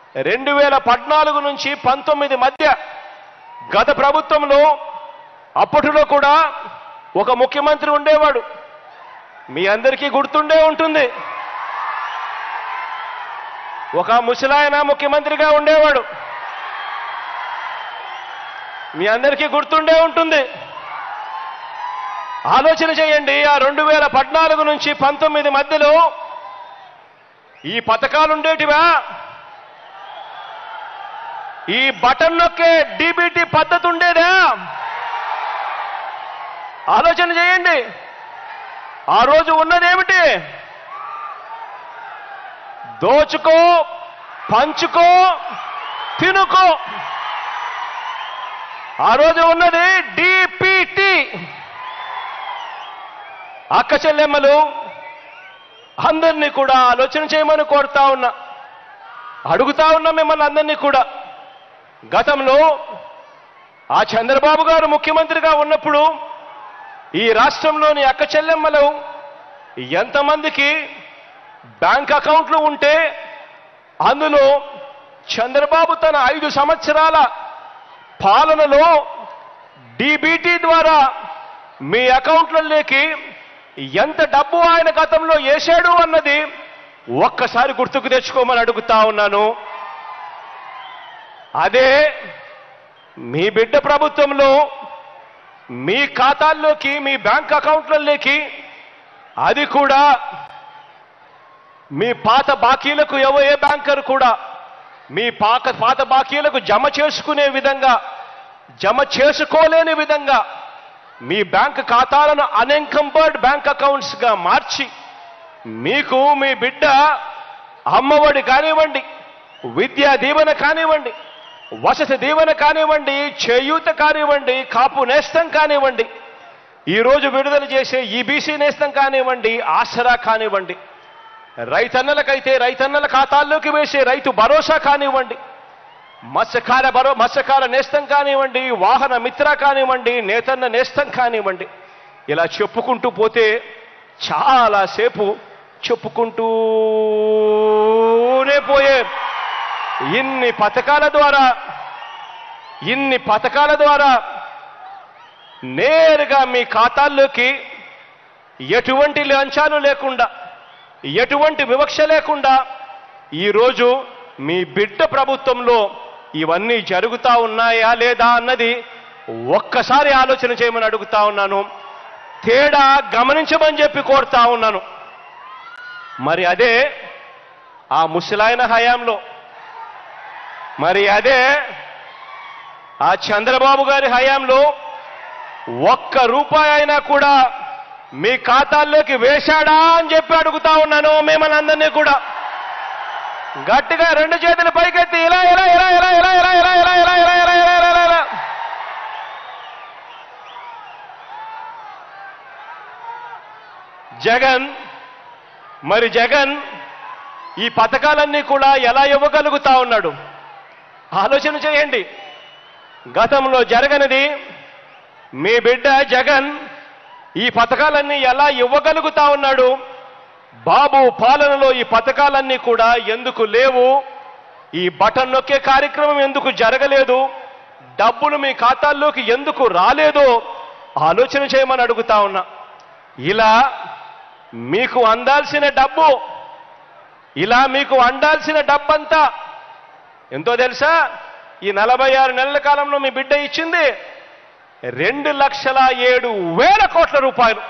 రెండు వేల పద్నాలుగు నుంచి పంతొమ్మిది మధ్య గత ప్రభుత్వంలో అప్పటిలో కూడా ఒక ముఖ్యమంత్రి ఉండేవాడు మీ అందరికీ గుర్తుండే ఉంటుంది ఒక ముసలాయన ముఖ్యమంత్రిగా ఉండేవాడు మీ అందరికీ గుర్తుండే ఉంటుంది ఆలోచన చేయండి ఆ రెండు వేల పద్నాలుగు నుంచి పంతొమ్మిది మధ్యలో ఈ పథకాలు ఉండేటివా ఈ బటన్ నొక్కే డీబీటీ పద్ధతి ఉండేదా ఆలోచన చేయండి ఆ రోజు ఉన్నదేమిటి దోచుకో పంచుకో తినుకో ఆ రోజు ఉన్నది డిపిటి అక్క చెల్లెమ్మలు అందరినీ కూడా ఆలోచన చేయమని కోరుతా ఉన్నా అడుగుతా ఉన్నా మిమ్మల్ని అందరినీ కూడా గతంలో ఆ చంద్రబాబు గారు ముఖ్యమంత్రిగా ఉన్నప్పుడు ఈ రాష్ట్రంలోని అక్క చెల్లెమ్మలు ఎంతమందికి బ్యాంక్ అకౌంట్లు ఉంటే అందులో చంద్రబాబు తన ఐదు సంవత్సరాల పాలనలో డీబీటీ ద్వారా మీ అకౌంట్లలోకి ఎంత డబ్బు ఆయన గతంలో వేశాడు అన్నది ఒక్కసారి గుర్తుకు తెచ్చుకోమని అడుగుతా ఉన్నాను అదే మీ బిడ్డ ప్రభుత్వంలో మీ ఖాతాల్లోకి మీ బ్యాంక్ అకౌంట్లలోకి అది కూడా మీ పాత బాకీలకు ఎవ ఏ బ్యాంకర్ కూడా మీ పాక పాత బాకీలకు జమ చేసుకునే విధంగా జమ చేసుకోలేని విధంగా మీ బ్యాంక్ ఖాతాలను అన్ఎన్కంపర్డ్ బ్యాంక్ అకౌంట్స్గా మార్చి మీకు మీ బిడ్డ అమ్మఒడి కానివ్వండి విద్యా దీవెన కానివ్వండి వసతి దీవెన కానివ్వండి చేయూత కానివ్వండి కాపు నేస్తం కానివ్వండి ఈరోజు విడుదల చేసే ఈబీసీ నేస్తం కానివ్వండి ఆసరా కానివ్వండి రైతన్నలకైతే రైతన్నల ఖాతాల్లోకి వేసే రైతు భరోసా కానివ్వండి మత్స్యకార భరో మత్స్యకార నేస్తం కానివ్వండి వాహన మిత్ర కానివ్వండి నేతన్న నేస్తం కానివ్వండి ఇలా చెప్పుకుంటూ పోతే చాలాసేపు చెప్పుకుంటూనే పోయే ఇన్ని పథకాల ద్వారా ఇన్ని పథకాల ద్వారా నేరుగా మీ ఖాతాల్లోకి ఎటువంటి లంచాలు లేకుండా ఎటువంటి వివక్ష లేకుండా ఈరోజు మీ బిడ్డ ప్రభుత్వంలో ఇవన్నీ జరుగుతా ఉన్నాయా లేదా అన్నది ఒక్కసారి ఆలోచన చేయమని అడుగుతా ఉన్నాను తేడా గమనించమని చెప్పి కోరుతా ఉన్నాను మరి అదే ఆ ముసలాయన హయాంలో మరి అదే ఆ చంద్రబాబు గారి హయాంలో ఒక్క రూపాయి అయినా కూడా మీ ఖాతాల్లోకి వేశాడా అని చెప్పి అడుగుతా ఉన్నాను మిమ్మల్ని అందరినీ కూడా గట్టిగా రెండు చేతులు పైకెత్తి ఇలా ఇలా ఇలా ఇలా ఇలా ఇలా ఇలా ఇలా ఇలా ఇలా ఇలా ఇలా ఇలా ఇలా ఇలా జగన్ మరి జగన్ ఈ పథకాలన్నీ కూడా ఎలా ఇవ్వగలుగుతా ఉన్నాడు ఆలోచన చేయండి గతంలో జరగనిది మీ బిడ్డ జగన్ ఈ పథకాలన్నీ ఎలా ఇవ్వగలుగుతా ఉన్నాడు బాబు పాలనలో ఈ పథకాలన్నీ కూడా ఎందుకు లేవు ఈ బటన్ నొక్కే కార్యక్రమం ఎందుకు జరగలేదు డబ్బులు మీ ఖాతాల్లోకి ఎందుకు రాలేదో ఆలోచన చేయమని అడుగుతా ఉన్నా ఇలా మీకు అందాల్సిన డబ్బు ఇలా మీకు అందాల్సిన డబ్బంతా ఎంతో తెలుసా ఈ నలభై ఆరు నెలల కాలంలో మీ బిడ్డ ఇచ్చింది రెండు లక్షల ఏడు వేల కోట్ల రూపాయలు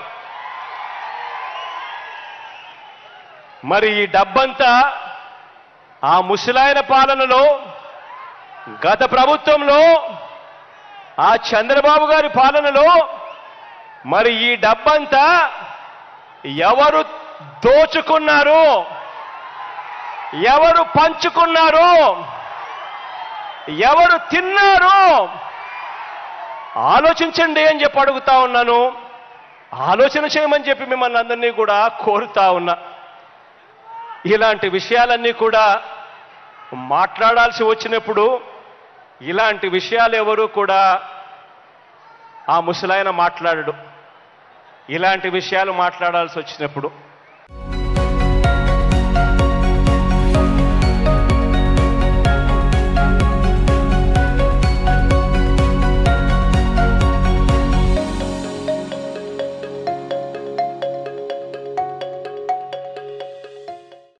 మరి ఈ డబ్బంతా ఆ ముసలాయన పాలనలో గత ప్రభుత్వంలో ఆ చంద్రబాబు గారి పాలనలో మరి ఈ డబ్బంతా ఎవరు దోచుకున్నారు ఎవరు పంచుకున్నారు ఎవరు తిన్నారు ఆలోచించండి అని చెప్పి అడుగుతా ఉన్నాను ఆలోచన చేయమని చెప్పి మిమ్మల్ని అందరినీ కూడా కోరుతా ఉన్నా ఇలాంటి విషయాలన్నీ కూడా మాట్లాడాల్సి వచ్చినప్పుడు ఇలాంటి విషయాలు ఎవరు కూడా ఆ ముసలాయన మాట్లాడడు ఇలాంటి విషయాలు మాట్లాడాల్సి వచ్చినప్పుడు